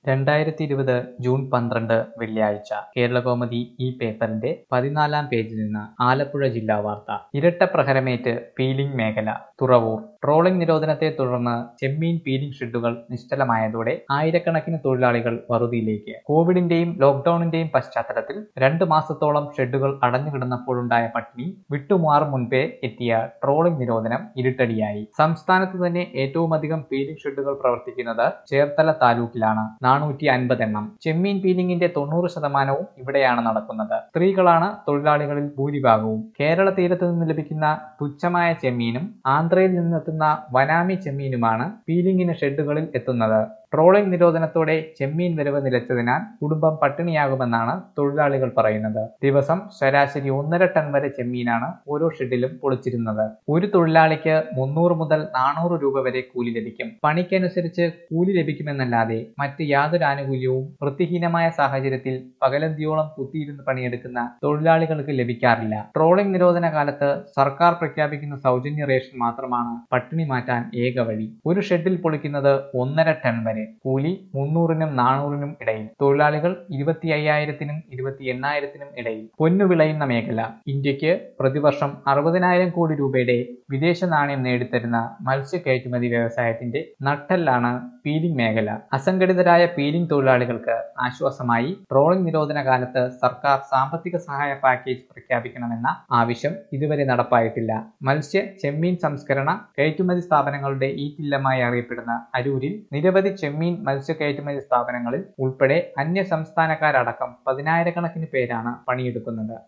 രണ്ടായിരത്തി ഇരുപത് ജൂൺ പന്ത്രണ്ട് വെള്ളിയാഴ്ച കേരളകൗമുദി ഈ പേപ്പറിന്റെ പതിനാലാം പേജിൽ നിന്ന് ആലപ്പുഴ ജില്ലാ വാർത്ത ഇരട്ട പ്രഹരമേറ്റ് പീലിംഗ് മേഖല തുറവൂർ ട്രോളിംഗ് നിരോധനത്തെ തുടർന്ന് ചെമ്മീൻ പീലിംഗ് ഷെഡുകൾ നിശ്ചലമായതോടെ ആയിരക്കണക്കിന് തൊഴിലാളികൾ വറുതിയിലേക്ക് കോവിഡിന്റെയും ലോക്ഡൌണിന്റെയും പശ്ചാത്തലത്തിൽ രണ്ട് മാസത്തോളം ഷെഡുകൾ അടഞ്ഞുകിടന്നപ്പോഴുണ്ടായ പട്ടിണി വിട്ടുമാറും മുൻപേ എത്തിയ ട്രോളിംഗ് നിരോധനം ഇരുട്ടടിയായി സംസ്ഥാനത്ത് തന്നെ ഏറ്റവുമധികം പീലിംഗ് ഷെഡുകൾ പ്രവർത്തിക്കുന്നത് ചേർത്തല താലൂക്കിലാണ് നാനൂറ്റി അൻപത് എണ്ണം ചെമ്മീൻ പീലിംഗിന്റെ തൊണ്ണൂറ് ശതമാനവും ഇവിടെയാണ് നടക്കുന്നത് സ്ത്രീകളാണ് തൊഴിലാളികളിൽ ഭൂരിഭാഗവും കേരള തീരത്ത് നിന്ന് ലഭിക്കുന്ന തുച്ഛമായ ചെമ്മീനും ആന്ധ്രയിൽ നിന്നെത്തുന്ന വനാമി ചെമ്മീനുമാണ് പീലിംഗിന് ഷെഡുകളിൽ എത്തുന്നത് ട്രോളിംഗ് നിരോധനത്തോടെ ചെമ്മീൻ വരവ് നിലച്ചതിനാൽ കുടുംബം പട്ടിണിയാകുമെന്നാണ് തൊഴിലാളികൾ പറയുന്നത് ദിവസം ശരാശരി ഒന്നര ടൺ വരെ ചെമ്മീനാണ് ഓരോ ഷെഡിലും പൊളിച്ചിരുന്നത് ഒരു തൊഴിലാളിക്ക് മുന്നൂറ് മുതൽ നാനൂറ് രൂപ വരെ കൂലി ലഭിക്കും പണിക്കനുസരിച്ച് കൂലി ലഭിക്കുമെന്നല്ലാതെ മറ്റ് യാതൊരു ആനുകൂല്യവും വൃത്തിഹീനമായ സാഹചര്യത്തിൽ പകലന്തിയോളം കുത്തിയിരുന്ന് പണിയെടുക്കുന്ന തൊഴിലാളികൾക്ക് ലഭിക്കാറില്ല ട്രോളിംഗ് നിരോധന കാലത്ത് സർക്കാർ പ്രഖ്യാപിക്കുന്ന സൗജന്യ റേഷൻ മാത്രമാണ് പട്ടിണി മാറ്റാൻ ഏക വഴി ഒരു ഷെഡിൽ പൊളിക്കുന്നത് ഒന്നര ടൺ വരെ കൂലി മുന്നൂറിനും നാനൂറിനും ഇടയിൽ തൊഴിലാളികൾ ഇരുപത്തി അയ്യായിരത്തിനും ഇരുപത്തി എണ്ണായിരത്തിനും ഇടയിൽ പൊന്നു വിളയുന്ന മേഖല ഇന്ത്യക്ക് പ്രതിവർഷം അറുപതിനായിരം കോടി രൂപയുടെ വിദേശ നാണയം നേടിത്തരുന്ന മത്സ്യ കയറ്റുമതി വ്യവസായത്തിന്റെ നട്ടെല്ലാണ് പീലിംഗ് മേഖല അസംഘടിതരായ പീലിംഗ് തൊഴിലാളികൾക്ക് ആശ്വാസമായി ട്രോളിംഗ് നിരോധന കാലത്ത് സർക്കാർ സാമ്പത്തിക സഹായ പാക്കേജ് പ്രഖ്യാപിക്കണമെന്ന ആവശ്യം ഇതുവരെ നടപ്പായിട്ടില്ല മത്സ്യ ചെമ്മീൻ സംസ്കരണ കയറ്റുമതി സ്ഥാപനങ്ങളുടെ ഈറ്റില്ലമായി അറിയപ്പെടുന്ന അരൂരിൽ നിരവധി ചെമ്മീൻ മത്സ്യ കയറ്റുമതി സ്ഥാപനങ്ങളിൽ ഉൾപ്പെടെ അന്യ സംസ്ഥാനക്കാരടക്കം പതിനായിരക്കണക്കിന് പേരാണ് പണിയെടുക്കുന്നത്